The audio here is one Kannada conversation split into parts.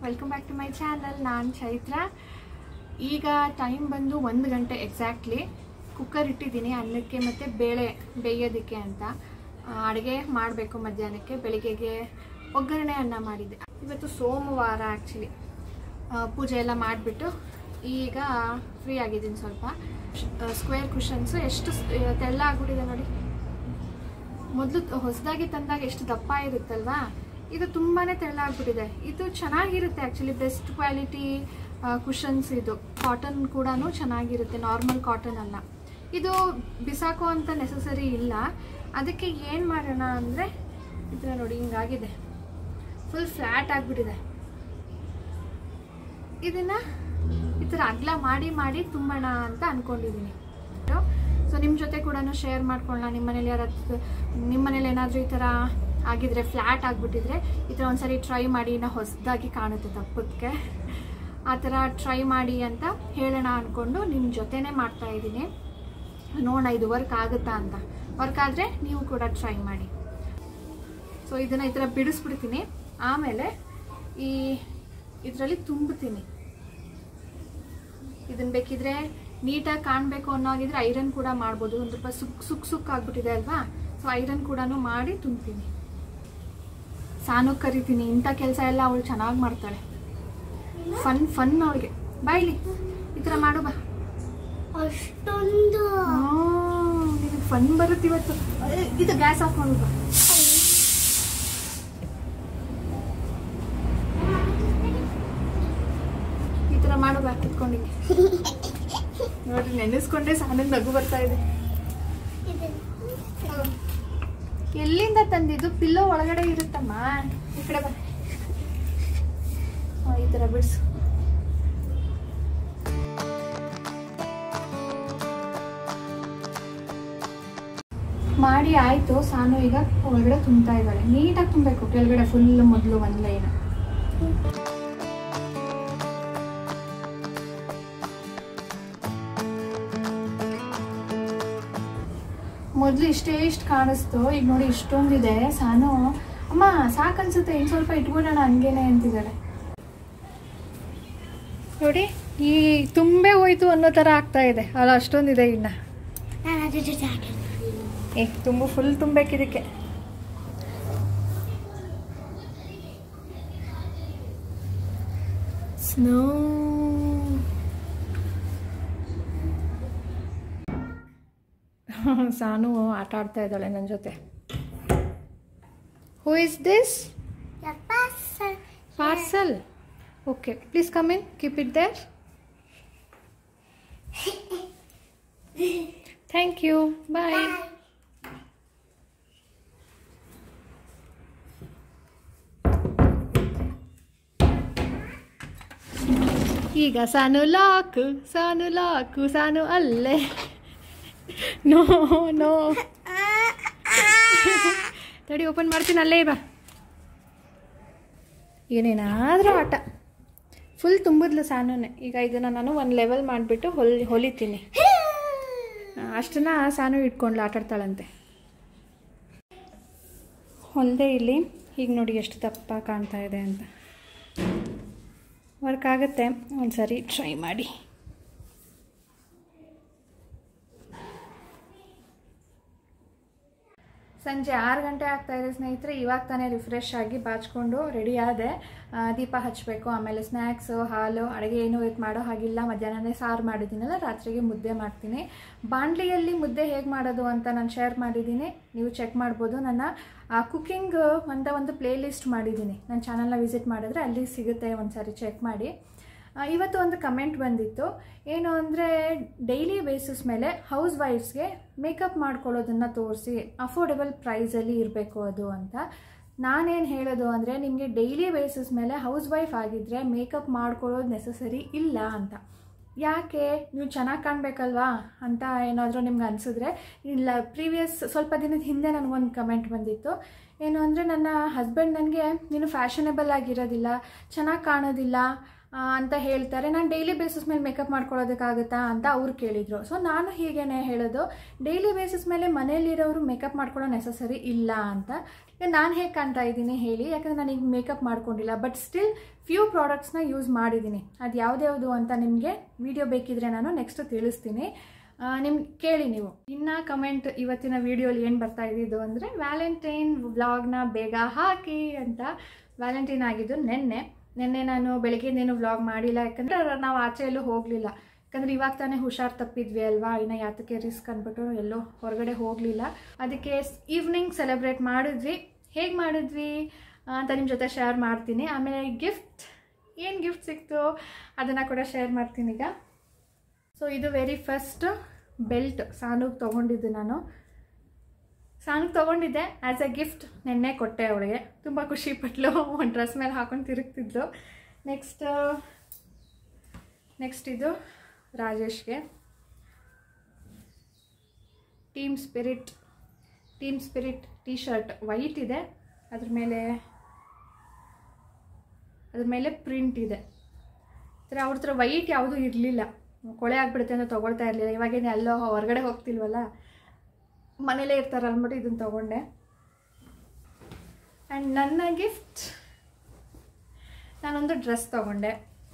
Welcome back to my channel ನಾನು ಚೈತ್ರ ಈಗ ಟೈಮ್ ಬಂದು ಒಂದು ಗಂಟೆ ಎಕ್ಸಾಕ್ಟ್ಲಿ ಕುಕ್ಕರ್ ಇಟ್ಟಿದ್ದೀನಿ ಅನ್ನಕ್ಕೆ ಮತ್ತು ಬೇಳೆ ಬೇಯೋದಕ್ಕೆ ಅಂತ ಅಡುಗೆ ಮಾಡಬೇಕು ಮಧ್ಯಾಹ್ನಕ್ಕೆ ಬೆಳಿಗ್ಗೆಗೆ ಒಗ್ಗರಣೆ ಅನ್ನ ಮಾಡಿದ್ದೆ ಇವತ್ತು ಸೋಮವಾರ ಆ್ಯಕ್ಚುಲಿ ಪೂಜೆ ಎಲ್ಲ ಮಾಡಿಬಿಟ್ಟು ಈಗ ಫ್ರೀ ಆಗಿದ್ದೀನಿ ಸ್ವಲ್ಪ ಸ್ಕ್ವೇರ್ ಕುಷನ್ಸು ಎಷ್ಟು ಸ್- ತೆಳ್ಳ ಆಗ್ಬಿಟ್ಟಿದೆ ನೋಡಿ ಮೊದಲು ಹೊಸದಾಗಿ ತಂದಾಗ ಎಷ್ಟು ದಪ್ಪ ಇರುತ್ತಲ್ವಾ ಇದು ತುಂಬಾ ತೆಳ್ಳ ಆಗ್ಬಿಟ್ಟಿದೆ ಇದು ಚೆನ್ನಾಗಿರುತ್ತೆ ಆ್ಯಕ್ಚುಲಿ ಬೆಸ್ಟ್ ಕ್ವಾಲಿಟಿ ಕುಷನ್ಸ್ ಇದು ಕಾಟನ್ ಕೂಡ ಚೆನ್ನಾಗಿರುತ್ತೆ ನಾರ್ಮಲ್ ಕಾಟನ್ ಅಲ್ಲ ಇದು ಬಿಸಾಕೋ ಅಂತ ನೆಸಸರಿ ಇಲ್ಲ ಅದಕ್ಕೆ ಏನು ಮಾಡೋಣ ಅಂದರೆ ಇದನ್ನ ನೋಡಿ ಹಿಂಗಾಗಿದೆ ಫುಲ್ ಫ್ಲ್ಯಾಟ್ ಆಗಿಬಿಟ್ಟಿದೆ ಇದನ್ನು ಈ ಥರ ಅಗ್ಲ ಮಾಡಿ ಮಾಡಿ ತುಂಬೋಣ ಅಂತ ಅಂದ್ಕೊಂಡಿದ್ದೀನಿ ಸೊ ನಿಮ್ಮ ಜೊತೆ ಕೂಡ ಶೇರ್ ಮಾಡ್ಕೊಳ್ಳೋಣ ನಿಮ್ಮ ಮನೇಲಿ ಯಾರಾದ್ರು ನಿಮ್ಮ ಮನೇಲಿ ಏನಾದರೂ ಈ ಥರ ಆಗಿದ್ರೆ ಫ್ಲ್ಯಾಟ್ ಆಗಿಬಿಟ್ಟಿದ್ರೆ ಈ ಥರ ಒಂದ್ಸರಿ ಟ್ರೈ ಮಾಡಿ ನಾ ಹೊಸದಾಗಿ ಕಾಣುತ್ತೆ ದಪ್ಪಕ್ಕೆ ಆ ಥರ ಟ್ರೈ ಮಾಡಿ ಅಂತ ಹೇಳೋಣ ಅಂದ್ಕೊಂಡು ನಿಮ್ಮ ಜೊತೆನೇ ಮಾಡ್ತಾ ಇದ್ದೀನಿ ನೋಡೋಣ ಇದು ವರ್ಕ್ ಆಗುತ್ತಾ ಅಂತ ವರ್ಕ್ ಆದರೆ ನೀವು ಕೂಡ ಟ್ರೈ ಮಾಡಿ ಸೊ ಇದನ್ನು ಈ ಥರ ಬಿಡಿಸ್ಬಿಡ್ತೀನಿ ಆಮೇಲೆ ಈ ಇದರಲ್ಲಿ ತುಂಬುತ್ತೀನಿ ಇದನ್ನ ಬೇಕಿದ್ರೆ ನೀಟಾಗಿ ಕಾಣಬೇಕು ಅನ್ನೋಗಿದ್ರೆ ಐರನ್ ಕೂಡ ಮಾಡ್ಬೋದು ಒಂದು ಸ್ವಲ್ಪ ಸುಕ್ ಸುಕ್ ಸುಕ್ ಆಗ್ಬಿಟ್ಟಿದೆ ಅಲ್ವಾ ಸೊ ಐರನ್ ಕೂಡ ಮಾಡಿ ತುಂಬ್ತೀನಿ ಸಾನು ಕರಿತೀನಿ ಇಂಥ ಕೆಲಸ ಎಲ್ಲ ಅವಳು ಚೆನ್ನಾಗಿ ಮಾಡ್ತಾಳೆ ಫನ್ ಫನ್ ಅವಳಿಗೆ ಬಾಯ್ಲಿ ಈ ಥರ ಮಾಡು ಬಾ ಅಷ್ಟೊಂದು ನಿನಗೆ ಫನ್ ಬರುತ್ತೆ ಇವತ್ತು ಏ, ಇದು ಗ್ಯಾಸ್ ಆಫ್ ಮಾಡು ಬಾ ಈ ಥರ ಮಾಡು ಬಾ ಕುತ್ಕೊಂಡಿದ್ದೆ ನೋಡ್ರಿ ನೆನೆಸ್ಕೊಂಡೆ ಸಾನಂದ್ ನಗು ಬರ್ತಾ ಇದೆ ಎಲ್ಲಿಂದ ತಂದಿದ್ದು ಪಿಲ್ಲೋ ಒಳಗಡೆ ಇರುತ್ತಮ್ಮ ಈ ಕಡೆ ಬಾ ಹಾ, ಈ ಥರ ಬಿಡಿಸು ಮಾಡಿ ಆಯ್ತು ಸಾನು ಈಗ ಒಳಗಡೆ ತುಂಬ್ತಾ ಇದ್ದಾಳೆ ನೀಟಾಗಿ ತುಂಬಬೇಕು ಕೆಳಗಡೆ ಫುಲ್ ಮೊದಲು ಒಂದು ಲೈನ್ ಮೊದಲು ಇಷ್ಟೇ ಇಷ್ಟು ಕಾಣಿಸ್ತು ಈಗ ನೋಡಿ ಇಷ್ಟೊಂದಿದೆ ಸಾನು ಅಮ್ಮ ಸಾಕನ್ಸುತ್ತೆ ಇನ್ನು ಸ್ವಲ್ಪ ಇಟ್ಬಿಡೋಣ ಹಂಗೇನೆ ಅಂತಿದ್ದಾಳೆ ನೋಡಿ ಈ ತುಂಬೆ ಹೋಯ್ತು ಅನ್ನೋ ಥರ ಆಗ್ತಾ ಇದೆ ಅಲ್ಲ ಅಷ್ಟೊಂದಿದೆ ಇನ್ನ ನಾನು ಅದ್ರ ಜೊತೆ ಆಟ ಏ ತುಂಬು ಫುಲ್ ತುಂಬಬೇಕು ಇದಕ್ಕೆ ಸ್ನೋ ಸಾನು ಆಟ ಆಡ್ತಾ ಇದ್ದಾಳೆ ನನ್ನ ಜೊತೆ ಹೂ ಇಸ್ ದಿಸ್ ಯಪ್ಪ sir parcel okay please come in keep it there thank you bye ಈಗ ಸಾನು ಲಾಕು ಸಾನು ಲಾಕು ಸಾನು ಅಲ್ಲೇ ನೋ ನೋ ತಡಿ ಓಪನ್ ಮಾಡ್ತೀನಿ ಅಲ್ಲೇ ಬಾ ಏನೇನಾದರೂ ಆಟ ಫುಲ್ ತುಂಬಿದ್ಲು ಸಾನುನೆ ಈಗ ಇದನ್ನು ನಾನು ಒಂದು ಲೆವೆಲ್ ಮಾಡಿಬಿಟ್ಟು ಹೊಲಿ ಹೊಲಿತೀನಿ ಅಷ್ಟನ್ನ ಸಾನು ಇಟ್ಕೊಂಡ್ಲು ಆಟಾಡ್ತಾಳಂತೆ ಹೊಲಿದೆ ಇಲ್ಲಿ ಈಗ ನೋಡಿ ಎಷ್ಟು ದಪ್ಪ ಕಾಣ್ತಾ ಇದೆ ಅಂತ ವರ್ಕ್ ಆಗುತ್ತೆ ಒಂದು ಸರಿ ಟ್ರೈ ಮಾಡಿ ಸಂಜೆ ಆರು ಗಂಟೆ ಆಗ್ತಾ ಇದೆ ಸ್ನೇಹಿತರೆ ಇವಾಗ ತಾನೇ ರಿಫ್ರೆಶ್ ಆಗಿ ಬಾಚ್ಕೊಂಡು ರೆಡಿ ಆದೆ ಆ, ದೀಪ ಹಚ್ಚಬೇಕು ಆಮೇಲೆ ಸ್ನ್ಯಾಕ್ಸು ಹಾಲು ಅಡುಗೆ ಏನೂ ಇದು ಮಾಡೋ ಹಾಗಿಲ್ಲ ಮಧ್ಯಾಹ್ನನೇ ಸಾರು ಮಾಡಿದ್ದೀನಲ್ಲ ರಾತ್ರಿಗೆ ಮುದ್ದೆ ಮಾಡ್ತೀನಿ ಬಾಣಲಿಯಲ್ಲಿ ಮುದ್ದೆ ಹೇಗೆ ಮಾಡೋದು ಅಂತ ನಾನು ಶೇರ್ ಮಾಡಿದ್ದೀನಿ ನೀವು ಚೆಕ್ ಮಾಡ್ಬೋದು ನನ್ನ ಕುಕ್ಕಿಂಗ್ ಅಂತ ಒಂದು ಪ್ಲೇ ಲಿಸ್ಟ್ ಮಾಡಿದ್ದೀನಿ ನನ್ನ ಚಾನಲ್ನ ವಿಸಿಟ್ ಮಾಡಿದ್ರೆ ಅಲ್ಲಿ ಸಿಗುತ್ತೆ ಒಂದು ಸಾರಿ ಚೆಕ್ ಮಾಡಿ ಆ, ಇವತ್ತು ಒಂದು ಕಮೆಂಟ್ ಬಂದಿತ್ತು ಏನು ಅಂದರೆ ಡೈಲಿ ಬೇಸಿಸ್ ಮೇಲೆ ಹೌಸ್ ವೈಫ್ಸ್ಗೆ ಮೇಕಪ್ ಮಾಡ್ಕೊಳ್ಳೋದನ್ನು ತೋರಿಸಿ ಅಫೋರ್ಡೆಬಲ್ ಪ್ರೈಸಲ್ಲಿ ಇರಬೇಕು ಅದು ಅಂತ ನಾನೇನು ಹೇಳೋದು ಅಂದರೆ ನಿಮಗೆ ಡೈಲಿ ಬೇಸಿಸ್ ಮೇಲೆ ಹೌಸ್ ವೈಫ್ ಆಗಿದ್ದರೆ ಮೇಕಪ್ ಮಾಡ್ಕೊಳ್ಳೋದು ನೆಸಸರಿ ಇಲ್ಲ ಅಂತ ಯಾಕೆ ನೀವು ಚೆನ್ನಾಗಿ ಕಾಣಬೇಕಲ್ವಾ ಅಂತ ಏನಾದರೂ ನಿಮ್ಗೆ ಅನಿಸಿದ್ರೆ ಇಲ್ಲ ಪ್ರೀವಿಯಸ್ ಸ್ವಲ್ಪ ದಿನದ ಹಿಂದೆ ನನಗೊಂದು ಕಮೆಂಟ್ ಬಂದಿತ್ತು ಏನು ಅಂದರೆ ನನ್ನ ಹಸ್ಬೆಂಡ್ ನನಗೆ ನೀನು ಫ್ಯಾಷನೇಬಲ್ ಆಗಿರೋದಿಲ್ಲ ಚೆನ್ನಾಗಿ ಕಾಣೋದಿಲ್ಲ ಆ, ಅಂತ ಹೇಳ್ತಾರೆ ನಾನು ಡೈಲಿ ಬೇಸಿಸ್ ಮೇಲೆ ಮೇಕಪ್ ಮಾಡ್ಕೊಳ್ಳೋದಕ್ಕಾಗುತ್ತಾ ಅಂತ ಅವ್ರು ಕೇಳಿದರು ಸೊ ನಾನು ಹೀಗೇನೆ ಹೇಳೋದು ಡೈಲಿ ಬೇಸಿಸ್ ಮೇಲೆ ಮನೇಲಿರೋರು ಮೇಕಪ್ ಮಾಡ್ಕೊಳ್ಳೋ ನೆಸಸರಿ ಇಲ್ಲ ಅಂತ ಈಗ ನಾನು ಹೇಗೆ ಕಾಣ್ತಾ ಇದ್ದೀನಿ ಹೇಳಿ ಯಾಕಂದರೆ ನಾನು ಈಗ ಮೇಕಪ್ ಮಾಡ್ಕೊಂಡಿಲ್ಲ ಬಟ್ ಸ್ಟಿಲ್ ಫ್ಯೂ ಪ್ರಾಡಕ್ಟ್ಸ್ನ ಯೂಸ್ ಮಾಡಿದ್ದೀನಿ ಅದು ಯಾವ್ದ್ಯಾವುದು ಅಂತ ನಿಮಗೆ ವಿಡಿಯೋ ಬೇಕಿದ್ರೆ ನಾನು ನೆಕ್ಸ್ಟ್ ತಿಳಿಸ್ತೀನಿ ನಿಮ್ಗೆ ಕೇಳಿ ನೀವು ಇನ್ನು ಕಮೆಂಟ್ ಇವತ್ತಿನ ವಿಡಿಯೋಲಿ ಏನು ಬರ್ತಾ ಇದ್ದಿದ್ದು ಅಂದರೆ ವ್ಯಾಲೆಂಟೈನ್ ವ್ಲಾಗ್ನ ಬೇಗ ಹಾಕಿ ಅಂತ ವ್ಯಾಲೆಂಟೈನ್ ಆಗಿದ್ದು ನಿನ್ನೆ ನಿನ್ನೆ ನಾನು ಬೆಳಗ್ಗೆನೇನು ವ್ಲಾಗ್ ಮಾಡಿಲ್ಲ ಯಾಕಂದರೆ ನಾವು ಆಚೆ ಎಲ್ಲೂ ಹೋಗಲಿಲ್ಲ ಯಾಕಂದರೆ ಇವಾಗ ತಾನೇ ಹುಷಾರು ತಪ್ಪಿದ್ವಿ ಅಲ್ವಾ ಇನ್ನು ಯಾತಕ್ಕೆ ರಿಸ್ಕ್ ಅಂದ್ಬಿಟ್ಟು ಎಲ್ಲೋ ಹೊರಗಡೆ ಹೋಗಲಿಲ್ಲ ಅದಕ್ಕೆ ಈವ್ನಿಂಗ್ ಸೆಲೆಬ್ರೇಟ್ ಮಾಡಿದ್ವಿ ಹೇಗೆ ಮಾಡಿದ್ವಿ ಅಂತ ನಿಮ್ಮ ಜೊತೆ ಶೇರ್ ಮಾಡ್ತೀನಿ ಆಮೇಲೆ ಗಿಫ್ಟ್ ಏನು ಗಿಫ್ಟ್ ಸಿಕ್ತು ಅದನ್ನು ಕೂಡ ಶೇರ್ ಮಾಡ್ತೀನಿ ಈಗ ಸೊ ಇದು ವೆರಿ ಫಸ್ಟ್ ಬೆಲ್ಟ್ ಸಾನುಗೆ ತೊಗೊಂಡಿದ್ದು ನಾನು ಸಾನುಗೆ ತೊಗೊಂಡಿದ್ದೆ ಆ್ಯಸ್ ಎ ಗಿಫ್ಟ್ ನಿನ್ನೆ ಕೊಟ್ಟೆ ಅವಳಿಗೆ ತುಂಬ ಖುಷಿ ಪಟ್ಲು ಒಂದು ಡ್ರೆಸ್ ಮೇಲೆ ಹಾಕೊಂಡು ತಿರುಗ್ತಿದ್ಲು ನೆಕ್ಸ್ಟ್ ನೆಕ್ಸ್ಟ್ ಇದು ರಾಜೇಶ್ಗೆ team spirit team spirit T shirt white ಇದೆ ಅದ್ರ ಮೇಲೆ ಅದ್ರ ಮೇಲೆ ಪ್ರಿಂಟ್ ಇದೆ ಥರ ಅವ್ರ ಹತ್ರ ವೈಟ್ ಯಾವುದೂ ಇರಲಿಲ್ಲ ಕೊಳೆ ಆಗ್ಬಿಡುತ್ತೆ ಅಂತ ತೊಗೊಳ್ತಾ ಇರಲಿಲ್ಲ ಇವಾಗೇನು ಎಲ್ಲೋ ಹೊರಗಡೆ ಹೋಗ್ತಿಲ್ವಲ್ಲ ಮನೇಲೇ ಇರ್ತಾರೆ ಅಂದ್ಬಿಟ್ಟು ಇದನ್ನು ತೊಗೊಂಡೆ ಆ್ಯಂಡ್ ನನ್ನ ಗಿಫ್ಟ್ ನಾನೊಂದು ಡ್ರೆಸ್ ತೊಗೊಂಡೆ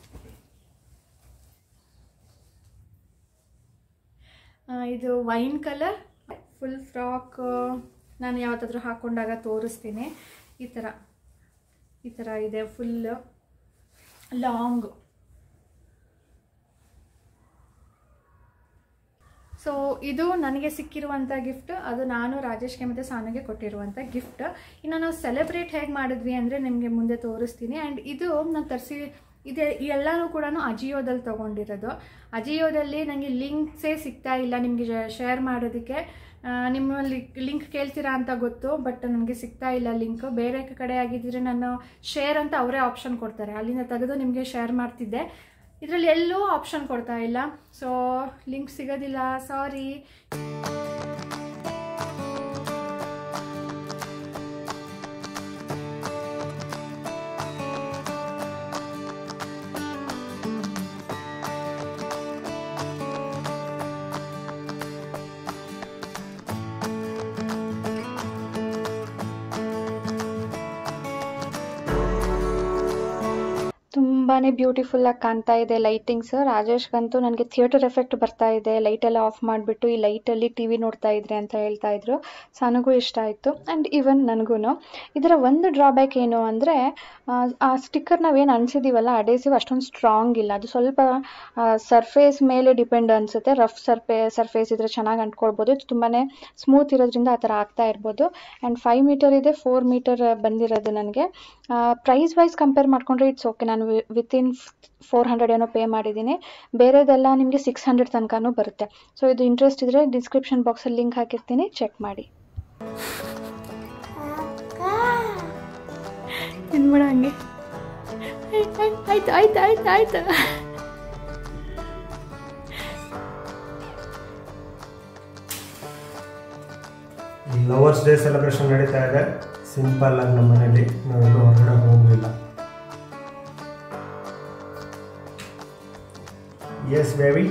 ಆ, ಇದು ವೈನ್ ಕಲರ್ ಫುಲ್ ಫ್ರಾಕ್ ನಾನು ಯಾವತ್ತಾದ್ರೂ ಹಾಕ್ಕೊಂಡಾಗ ತೋರಿಸ್ತೀನಿ ಈ ಥರ ಈ ಥರ ಇದೆ ಫುಲ್ ಲಾಂಗ್ ಸೊ ಇದು ನನಗೆ ಸಿಕ್ಕಿರುವಂಥ ಗಿಫ್ಟ್ ಅದು ನಾನು ರಾಜೇಶ್ಗೆ ಮತ್ತು ಸಾನುಗೆ ಕೊಟ್ಟಿರುವಂಥ ಗಿಫ್ಟ್ ಇನ್ನು ನಾವು ಸೆಲೆಬ್ರೇಟ್ ಹೇಗೆ ಮಾಡಿದ್ವಿ ಅಂದರೆ ನಿಮಗೆ ಮುಂದೆ ತೋರಿಸ್ತೀನಿ ಆ್ಯಂಡ್ ಇದು ನಾನು ತರಿಸಿ ಇದೆ ಎಲ್ಲನೂ ಕೂಡ ಅಜಿಯೋದಲ್ಲಿ ತೊಗೊಂಡಿರೋದು ಅಜಿಯೋದಲ್ಲಿ ನನಗೆ ಲಿಂಕ್ಸೇ ಸಿಗ್ತಾ ಇಲ್ಲ ನಿಮಗೆ ಶೇರ್ ಮಾಡೋದಕ್ಕೆ ಆ, ನಿಮ್ಮಲ್ಲಿ ಲಿಂಕ್ ಕೇಳ್ತೀರಾ ಅಂತ ಗೊತ್ತು ಬಟ್ ನನಗೆ ಸಿಗ್ತಾ ಇಲ್ಲ ಲಿಂಕ್ ಬೇರೆ ಕಡೆ ಆಗಿದ್ದರೆ ನಾನು ಶೇರ್ ಅಂತ ಅವರೇ ಆಪ್ಷನ್ ಕೊಡ್ತಾರೆ ಅಲ್ಲಿಂದ ತೆಗೆದು ನಿಮಗೆ ಶೇರ್ ಮಾಡ್ತಿದ್ದೆ ಇದರಲ್ಲಿ ಎಲ್ಲೂ ಆಪ್ಷನ್ ಕೊಡ್ತಾ ಇಲ್ಲ ಸೊ ಲಿಂಕ್ ಸಿಗೋದಿಲ್ಲ ಸಾರಿ ತುಂಬಾ ಬ್ಯೂಟಿಫುಲ್ಲಾಗಿ ಕಾಣ್ತಾ ಇದೆ ಲೈಟಿಂಗ್ಸ್ ರಾಜೇಶ್ಗಂತೂ ನನಗೆ ಥಿಯೇಟರ್ ಎಫೆಕ್ಟ್ ಬರ್ತಾ ಇದೆ ಲೈಟ್ ಎಲ್ಲ ಆಫ್ ಮಾಡಿಬಿಟ್ಟು ಈ ಲೈಟಲ್ಲಿ ಟಿ ವಿ ನೋಡ್ತಾ ಇದ್ರಿ ಅಂತ ಹೇಳ್ತಾ ಇದ್ರು ನನಗೂ ಇಷ್ಟ ಆಯಿತು ಆ್ಯಂಡ್ ಈವನ್ ನನಗೂ ಇದರ ಒಂದು ಡ್ರಾಬ್ಯಾಕ್ ಏನು ಅಂದರೆ ಆ ಸ್ಟಿಕ್ಕರ್ ನಾವೇನು ಅನಿಸಿದ್ದೀವಲ್ಲ ಅಡೇಸಿವ್ ಅಷ್ಟೊಂದು ಸ್ಟ್ರಾಂಗ್ ಇಲ್ಲ ಅದು ಸ್ವಲ್ಪ ಸರ್ಫೇಸ್ ಮೇಲೆ ಡಿಪೆಂಡ್ ಅನಿಸುತ್ತೆ ರಫ್ ಸರ್ಫೇ ಸರ್ಫೇಸ್ ಇದ್ರೆ ಚೆನ್ನಾಗಿ ಅಂಟ್ಕೊಳ್ಬೋದು ಇದು ತುಂಬಾ ಸ್ಮೂತ್ ಇರೋದ್ರಿಂದ ಆ ಥರ ಆಗ್ತಾ ಇರ್ಬೋದು ಆ್ಯಂಡ್ ಫೈವ್ ಮೀಟರ್ ಇದೆ ಫೋರ್ ಮೀಟರ್ ಬಂದಿರೋದು ನನಗೆ ಪ್ರೈಸ್ ವೈಸ್ ಕಂಪೇರ್ ಮಾಡಿಕೊಂಡ್ರೆ ಇಟ್ಸ್ ಓಕೆ ನಾನು ವಿತಿನ್ ಫೋರ್ ಹಂಡ್ರೆಡ್ ಏನೋ ಪೇ ಮಾಡಿದ್ದೀನಿ ಬೇರೆದೆಲ್ಲ ನಿಮಗೆ ಸಿಕ್ಸ್ ಹಂಡ್ರೆಡ್ ತನಕನೂ ಬರುತ್ತೆ ಸೊ ಇದು ಇಂಟ್ರೆಸ್ಟ್ ಇದ್ದರೆ ಡಿಸ್ಕ್ರಿಪ್ಷನ್ ಬಾಕ್ಸಲ್ಲಿ ಲಿಂಕ್ ಹಾಕಿರ್ತೀನಿ ಚೆಕ್ ಮಾಡಿ ತಿನ್ಬಿಡ ಹಂಗೆ ಆಯ್ತು ಆಯ್ತು ಆಯ್ತು ಆಯ್ತು ಲವರ್ಸ್ ಡೇ ಸೆಲೆಬ್ರೇಷನ್ ನಡೀತಾ ಇದೆ ಸಿಂಪಲ್ ಆಗಿ ನಮ್ಮ ಮನೇಲಿ ನಾವೆಲ್ಲೂ ಹೊರಗಡೆ ಹೋಗಲಿಲ್ಲ yes baby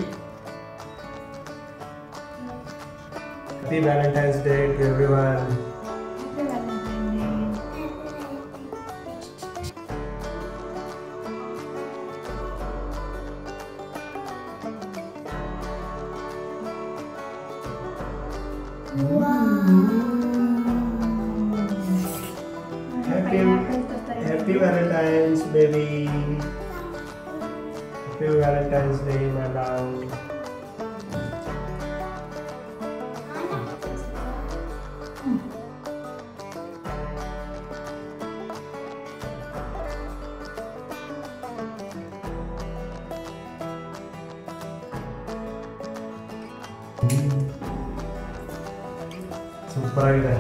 happy Valentine's day to everyone Happy, happy Valentine's, baby. Happy Valentine's Day, my love. Super ಆಗಿದೆ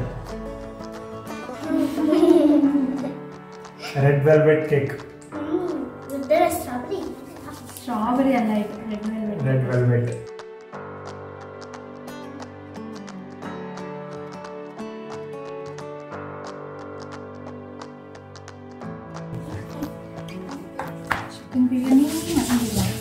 ರೆಡ್ ವೆಲ್ವೆಟ್ ಕೇಕ್ ಉದ್ದರ ಸ್ಟ್ರಾಬೆರಿ ಸ್ಟ್ರಾಬೆರಿ ಅಲ್ಲ ಇದು red velvet red velvet chicken biryani mutton biryani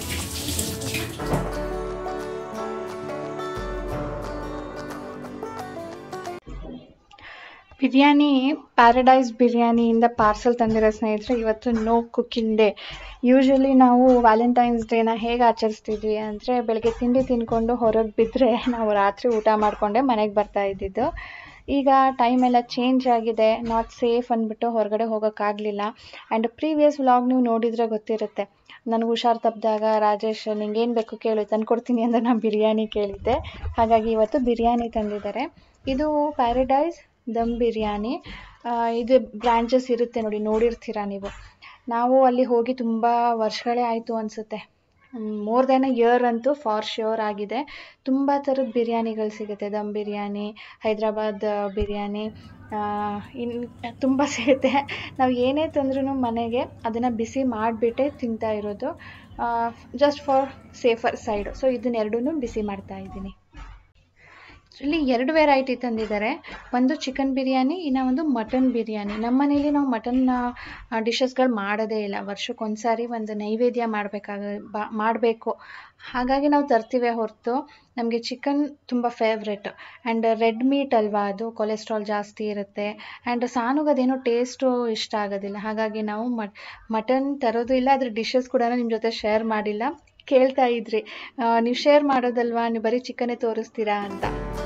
biryani Paradise ಬಿರಿಯಾನಿಯಿಂದ ಪಾರ್ಸಲ್ ತಂದಿರೋ ಸ್ನೇಹಿತರೆ ಇವತ್ತು ನೋ ಕುಕ್ಕಿಂಗ್ ಡೇ ಯೂಶ್ವಲಿ ನಾವು ವ್ಯಾಲೆಂಟೈನ್ಸ್ ಡೇನ ಹೇಗೆ ಆಚರಿಸ್ತಿದ್ವಿ ಅಂದರೆ ಬೆಳಗ್ಗೆ ತಿಂಡಿ ತಿನ್ಕೊಂಡು ಹೊರಗೆ ಬಿದ್ದರೆ ನಾವು ರಾತ್ರಿ ಊಟ ಮಾಡಿಕೊಂಡೆ ಮನೆಗೆ ಬರ್ತಾ ಇದ್ದಿದ್ದು ಈಗ ಟೈಮ್ ಎಲ್ಲ ಚೇಂಜ್ ಆಗಿದೆ ನಾಟ್ ಸೇಫ್ ಅಂದ್ಬಿಟ್ಟು ಹೊರಗಡೆ ಹೋಗೋಕ್ಕಾಗಲಿಲ್ಲ ಆ್ಯಂಡ್ ಪ್ರೀವಿಯಸ್ ವ್ಲಾಗ್ ನೀವು ನೋಡಿದರೆ ಗೊತ್ತಿರುತ್ತೆ ನನಗೆ ಹುಷಾರು ತಪ್ಪಿದಾಗ ರಾಜೇಶ್ ನಿಂಗೇನು ಬೇಕು ಕೇಳು ತಂದ್ಕೊಡ್ತೀನಿ ಅಂತ ನಾನು ಬಿರಿಯಾನಿ ಕೇಳಿದ್ದೆ ಹಾಗಾಗಿ ಇವತ್ತು ಬಿರಿಯಾನಿ ತಂದಿದ್ದಾರೆ ಇದು ಪ್ಯಾರಡೈಸ್ ದಮ್ ಬಿರಿಯಾನಿ ಆ, ಇದು ಬ್ರಾಂಚಸ್ ಇರುತ್ತೆ ನೋಡಿ ನೋಡಿರ್ತೀರ ನೀವು ನಾವು ಅಲ್ಲಿ ಹೋಗಿ ತುಂಬ ವರ್ಷಗಳೇ ಆಯಿತು ಅನಿಸುತ್ತೆ ಮೋರ್ ದೆನ್ ಅ ಇಯರ್ ಅಂತೂ ಫಾರ್ ಶ್ಯೂರ್ ಆಗಿದೆ ತುಂಬ ಥರದ ಬಿರಿಯಾನಿಗಳು ಸಿಗುತ್ತೆ ದಮ್ ಬಿರಿಯಾನಿ ಹೈದ್ರಾಬಾದ್ ಬಿರಿಯಾನಿ ಇನ್ನು ತುಂಬ ಸಿಗುತ್ತೆ ನಾವು ಏನೇ ತಂದ್ರೂ ಮನೆಗೆ ಅದನ್ನು ಬಿಸಿ ಮಾಡಿಬಿಟ್ಟೆ ತಿಂತಾ ಇರೋದು just for safer side so ಇದನ್ನೆರಡೂ ಬಿಸಿ ಮಾಡ್ತಾ ಇದ್ದೀನಿ ಇಲ್ಲಿ ಎರಡು ವೆರೈಟಿ ತಂದಿದ್ದಾರೆ ಒಂದು ಚಿಕನ್ ಬಿರಿಯಾನಿ ಇನ್ನು ಒಂದು ಮಟನ್ ಬಿರಿಯಾನಿ ನಮ್ಮ ಮನೇಲಿ ನಾವು ಮಟನ್ ಡಿಶಸ್ಗಳು ಮಾಡೋದೇ ಇಲ್ಲ ವರ್ಷಕ್ಕೊಂದ್ಸಾರಿ ಒಂದು ನೈವೇದ್ಯ ಮಾಡಬೇಕಾಗ ಬಾ ಮಾಡಬೇಕು ಹಾಗಾಗಿ ನಾವು ತರ್ತೀವಿ ಹೊರತು ನಮಗೆ ಚಿಕನ್ ತುಂಬ ಫೇವ್ರೆಟ್ ಆ್ಯಂಡ್ ರೆಡ್ ಮೀಟ್ ಅಲ್ವಾ ಅದು ಕೊಲೆಸ್ಟ್ರಾಲ್ ಜಾಸ್ತಿ ಇರುತ್ತೆ ಆ್ಯಂಡ್ ಸಾನುಗದೇನೋ ಟೇಸ್ಟು ಇಷ್ಟ ಆಗೋದಿಲ್ಲ ಹಾಗಾಗಿ ನಾವು ಮಟ್ ಮಟನ್ ತರೋದು ಇಲ್ಲ ಅದ್ರ ಡಿಶಸ್ ಕೂಡ ನಿಮ್ಮ ಜೊತೆ ಶೇರ್ ಮಾಡಿಲ್ಲ ಕೇಳ್ತಾ ಇದ್ರಿ ನೀವು ಶೇರ್ ಮಾಡೋದಲ್ವಾ ನೀವು ಬರೀ ಚಿಕನ್ನೇ ತೋರಿಸ್ತೀರಾ ಅಂತ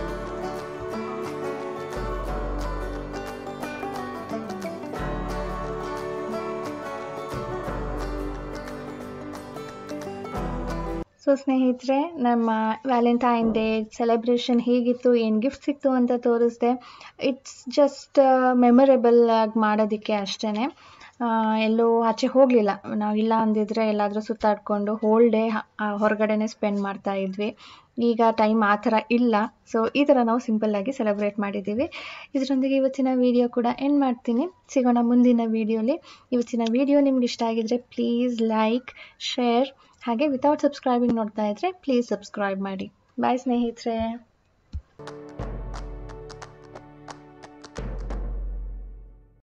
ಸೊ ಸ್ನೇಹಿತರೆ ನಮ್ಮ ವ್ಯಾಲೆಂಟೈನ್ ಡೇ ಸೆಲೆಬ್ರೇಷನ್ ಹೇಗಿತ್ತು ಏನು ಗಿಫ್ಟ್ ಸಿಕ್ತು ಅಂತ ತೋರಿಸ್ದೆ ಇಟ್ಸ್ ಜಸ್ಟ್ ಮೆಮೊರೇಬಲ್ ಆಗಿ ಮಾಡೋದಕ್ಕೆ ಅಷ್ಟೇ ಎಲ್ಲೂ ಆಚೆ ಹೋಗಲಿಲ್ಲ ನಾವು ಇಲ್ಲ ಅಂದಿದ್ರೆ ಎಲ್ಲಾದರೂ ಸುತ್ತಾಡಿಕೊಂಡು ಹೋಲ್ ಡೇ ಹೊರಗಡೆನೇ ಸ್ಪೆಂಡ್ ಮಾಡ್ತಾ ಇದ್ವಿ ಈಗ ಟೈಮ್ ಆ ಥರ ಇಲ್ಲ ಸೊ ಈ ಥರ ನಾವು ಸಿಂಪಲ್ಲಾಗಿ ಸೆಲೆಬ್ರೇಟ್ ಮಾಡಿದ್ದೀವಿ ಇದರೊಂದಿಗೆ ಇವತ್ತಿನ ವಿಡಿಯೋ ಕೂಡ ಎಂಡ್ ಮಾಡ್ತೀನಿ ಸಿಗೋಣ ಮುಂದಿನ ವೀಡಿಯೋಲಿ ಇವತ್ತಿನ ವಿಡಿಯೋ ನಿಮ್ಗೆ ಇಷ್ಟ ಆಗಿದ್ರೆ ಪ್ಲೀಸ್ ಲೈಕ್ ಶೇರ್ ಹಾಗೆ ವಿತೌಟ್ ಸಬ್ಸ್ಕ್ರೈಬಿಂಗ್ ನೋಡ್ತಾ ಇದ್ದರೆ ಪ್ಲೀಸ್ ಸಬ್ಸ್ಕ್ರೈಬ್ ಮಾಡಿ ಬಾಯ್ ಸ್ನೇಹಿತರೆ